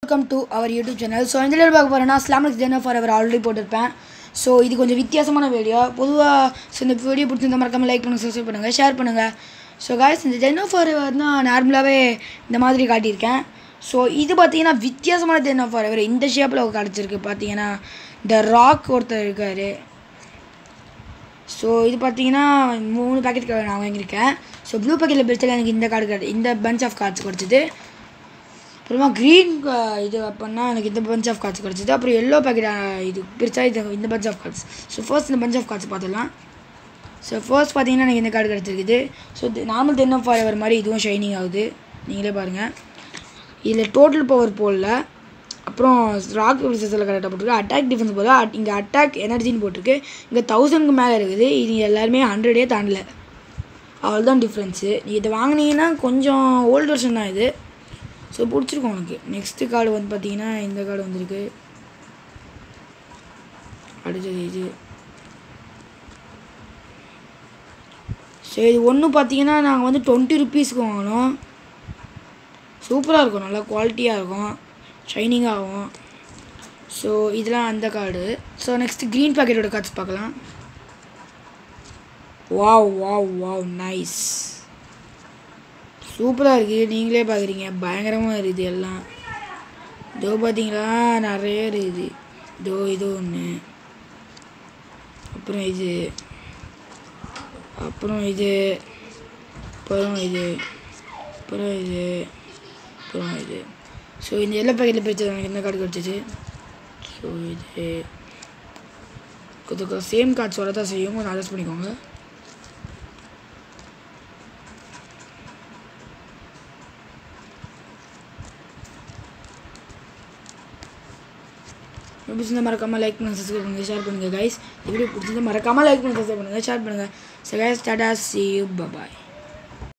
welcome to our YouTube channel so இந்த video பார்க்க போகிறேன்னா ஸ்லாமிக் ஜெனர் ஃபார் அவர் ஆல்ரெடி போட்டிருப்பேன் ஸோ இது கொஞ்சம் வித்தியாசமான வீடியோ பொதுவாக ஸோ இந்த வீடியோ பிடிச்சிருந்த மறக்காமல் லைக் பண்ணுங்கள் சப்ஸ்கிரைப் பண்ணுங்கள் ஷேர் பண்ணுங்கள் ஸோ காய்ஸ் இந்த ஜென் ஃபார் எவர் தான் நார்மலாகவே இந்த மாதிரி காட்டியிருக்கேன் ஸோ இது பார்த்தீங்கன்னா வித்தியாசமான ஜென் ஃபார் எவர் இந்த ஷேப்பில் கிடச்சிருக்கு பார்த்தீங்கன்னா இந்த ராக் ஒருத்தர் இருக்கார் ஸோ இது பார்த்தீங்கன்னா மூணு பேக்கெட் நான் வாங்கியிருக்கேன் ஸோ ப்ளூ பேக்கெட்டில் பிரிச்சல எனக்கு இந்த கார்டு கிடை இந்த பஞ்ச் ஆஃப் கார்ட்ஸ் கிடச்சிது அப்புறமா க்ரீன் இது அப்படின்னா எனக்கு இந்த பஞ்ச் ஆஃப் கார்ட்ஸ் கிடச்சிது அப்புறம் எல்லோ பேக்கெட் இது பிரிச்சா இது இந்த punch of cards so first இந்த பஞ்ச் ஆஃப் கார்ட்ஸ் பார்த்துடலாம் ஸோ ஃபர்ஸ்ட் பார்த்தீங்கன்னா எனக்கு இந்த கார்டு கிடச்சிருக்குது so normal then forever மாதிரி இதுவும் ஷைனிங் ஆகுது நீங்களே பாருங்கள் இதில் டோட்டல் பவர் போடல அப்புறம் ராக் ரிசர்ஸில் கரெக்டாக போட்டிருக்கு அட்டாக் டிஃபென்ஸ் போல இங்கே அட்டாக் எனர்ஜின்னு போட்டிருக்கு இங்கே தௌசண்ட்க்கு மேலே இருக்குது இது எல்லாருமே ஹண்ட்ரடே தாண்டல அவ்வளோதான் டிஃப்ரென்ஸு நீ இதை வாங்கினீங்கன்னா கொஞ்சம் ஓல்டு வெர்ஷன் தான் இது ஸோ பிடிச்சிருக்கும் உனக்கு நெக்ஸ்ட்டு கார்டு வந்து பார்த்தீங்கன்னா இந்த கார்டு வந்திருக்கு அடுத்தது இது ஸோ இது ஒன்று பார்த்தீங்கன்னா நாங்கள் வந்து டுவெண்ட்டி ருப்பீஸ்க்கு வாங்கினோம் சூப்பராக இருக்கும் நல்லா குவாலிட்டியாக இருக்கும் ஷைனிங்காக ஆகும் ஸோ இதெல்லாம் அந்த கார்டு ஸோ நெக்ஸ்ட்டு க்ரீன் பேக்கெட்டோட கார்ட்ஸ் பார்க்கலாம் வாவ் வாவ் வாவ் நைஸ் சூப்பராக இருக்குது நீங்களே பார்க்குறீங்க பயங்கரமாக இருக்குது எல்லாம் இதோ பார்த்தீங்களா நிறைய இருக்குது இதோ இது ஒன்று அப்புறம் இது அப்புறம் இது அப்புறம் இது அப்புறம் இது அப்புறம் இது ஸோ இந்த எல்லா பேக்கெட்டில் பிரிச்சது எனக்கு என்ன கார்டு கிடச்சிச்சு ஸோ இது கொஞ்சம் சேம் கார்ட்ஸ் வரதான் செய்யும் கொஞ்சம் அட்ஜஸ்ட் பண்ணிக்கோங்க பிடிச்சிருந்தா மறக்காமல் லைக் பண்ணுங்கள் சப்ஸ்கிரைப் பண்ணுங்கள் ஷேர் பண்ணுங்கள் கைஸ் இந்த வீடியோ பிடிச்சிருந்தா மறக்காமல் லைக் பண்ணுங்கள் சப்ஸ்கிரைப் பண்ணுங்கள் ஷேர் பண்ணுங்கள் so guys tata see you bye